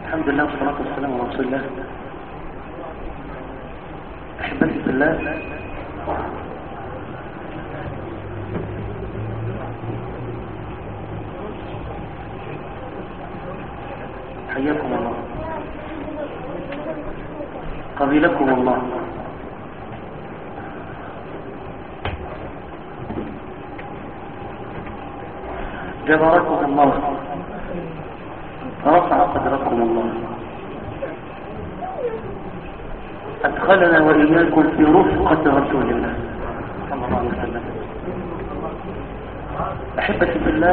الحمد لله والصلاة والسلام على رسول الله أحبتي في الله حياكم الله قبيلكم الله جبركم الله رفع قدركم الله أدخلنا وإياكم في رفقة رسول الله صلى الله عليه وسلم أحبتي في الله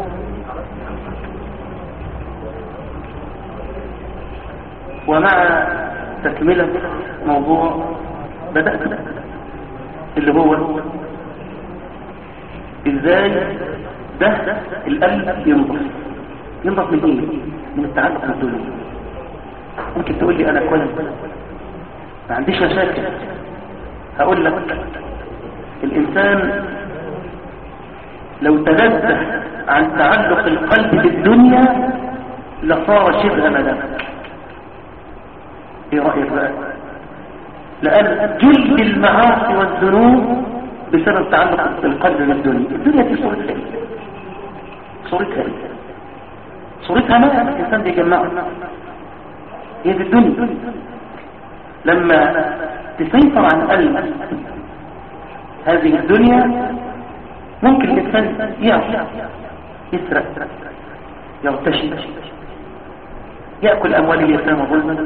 ومع تكملة موضوع بدأت اللي هو ازاي ده القلب ينضف ينضف من ايه من التعلق بالدنيا ممكن تقول لي انا كويس ما عنديش مشاكل هقول لك الانسان لو تنزه عن تعلق القلب بالدنيا لصار شبه ملاك ايه رأيك بقى لأن جلد المعاصي والذنوب بسبب تعلق القلب بالدنيا الدنيا دي صورتها ايه صورتها ايه صورتها ما الإنسان بيجمعها هي في الدنيا لما تسيطر عن قلب هذه الدنيا ممكن الإنسان يعصي يسرق يغتشي يأكل أموال اليتامى ظلما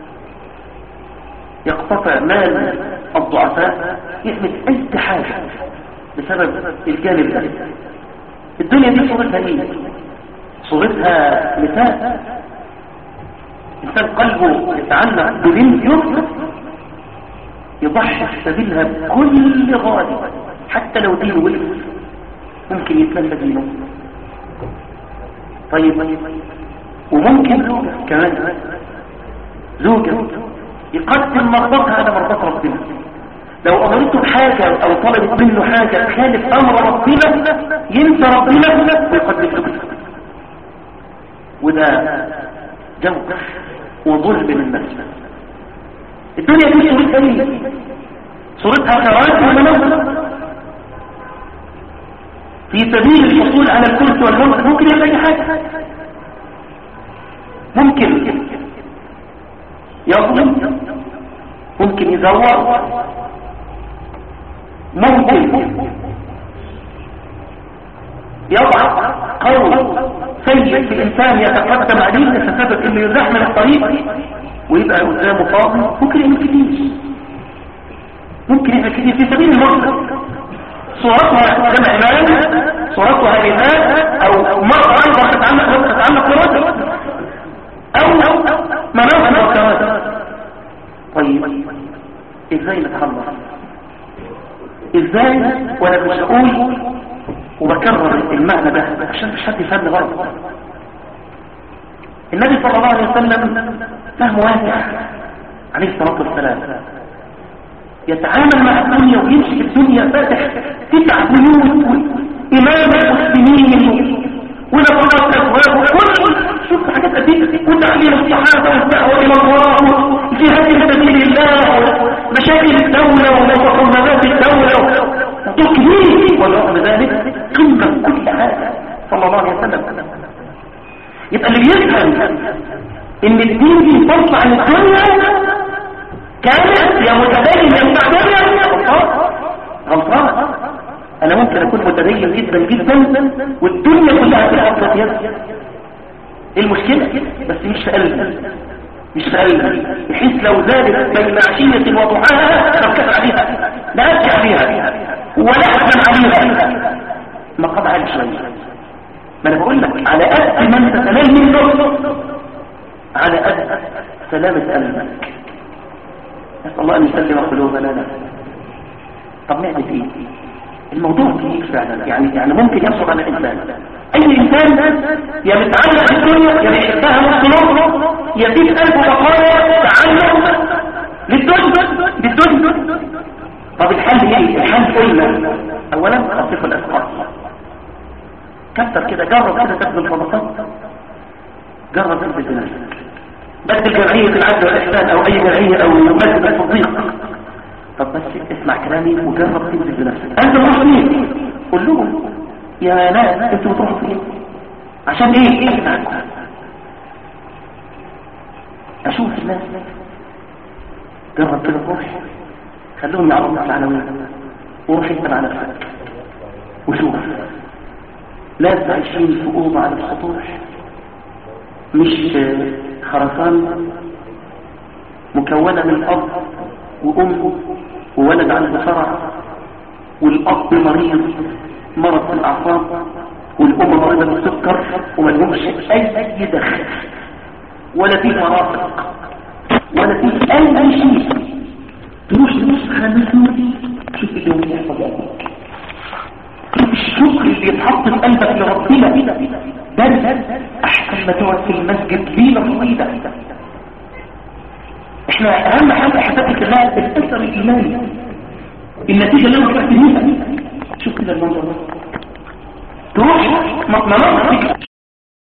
يقتطع مال الضعفاء يعمل أي حاجة بسبب الجانب ده الدنيا دي صورتها ايه صورتها مثال إنسان قلبه يتعلق ببنت يفرق يضحي في سبيلها بكل غالي حتى لو دينه ولد ممكن يتمنى دينه طيب وممكن زوجة كمان زوجة يقدم مرضاتها على مرضات ربنا لو امرته بحاجة او طلبت منه حاجة تخالف امر ربنا ينسى ربنا ويقدم له وده جوع وظلم للنفس الدنيا دي صورتها ايه صورتها خيرات ومنازل في سبيل الحصول على الكرس والملك ممكن يعمل اي حاجة ممكن يظلم ممكن يزور ممكن يضع قول سيء في الإنسان يتقدم عليه لسبب انه يزاح من الطريق ويبقى قدامه فاضي ممكن يعمل كتير ممكن يعمل كتير في سبيل المرضى صورتها جمع مال صورتها إيمان أو مرأة أيضا تتعلق تتعلق برجل أو مناصب وكواسب طيب ازاي نتخلص ازاي وانا مش اقول وبكرر المعنى ده عشان مش حد يفهم غلط النبي صلى الله عليه وسلم فهم واسع عليه الصلاه والسلام يتعامل مع الدنيا ويمشي في الدنيا فاتح تسع بيوت امام المسلمين ونبرات ابواب وكل شوف حاجات قديمه وتعليم الصحابه والدعوه الى الله جهاد في سبيل الله مشاكل الدوله ومقومات الدوله موضوع كبير ورغم ذلك قمه كل حاجه صلى الله عليه وسلم يبقى اللي بيفهم ان الدين دي فرصه عن الدنيا كانت يا متدين يا متعدين غلطان انا ممكن اكون متدين جدا جدا والدنيا كلها في الارض يد ايه المشكله بس مش في قلبي مش في قلبي بحيث لو زادت بين عشيه وضحاها فاركز عليها لا ارجع عليها ولا احزن عليها مقام عالي شويه ما انا بقول لك على قد ما انت تنال منه على قد سلامه قلبك نسال الله ان يسلم قلوبنا له طب نعمل ايه الموضوع كبير فعلا يعني يعني ممكن يصعب على الانسان اي انسان يا متعلق بالدنيا يا بيحبها مصلوب يا في قلبه بقايا تعلق للدنيا بالدنيا طب الحل ايه الحل قلنا اولا خفف الاسقاط كتر كده جرب كده تبذل صدقات جرب تبذل بنفسك بدل جمعية العدل والإحسان أو أي جمعية أو مسجد الصديق طب بس اسمع كلامي وجرب تنزل بنفسك أنت مسلمين قول لهم يا ناس أنتوا بتروحوا فين عشان إيه إيه معاكم أشوف الناس جرب كده روح خلوهم يعرفوا العناوين وروح انت مع نفسك وشوف ناس عايشين في أوضة على السطوح مش خرسان مكونة من أب وأم وولد عنده صرع والأب مريض مرض في الأعصاب والأم مريضة بالسكر وما لهمش أي دخل ولا في مرافق ولا في أي شيء تروح تبص على الناس دول شوف اليوم يحصل شوف الشكر اللي يتحط في قلبك لربنا ده احسن ما تقعد في المسجد ليله طويله احنا اهم حاجه احبابي كمان الاثر الايماني النتيجه اللي انا بحكي بيها شوف كده المنظر ده تروح مناطق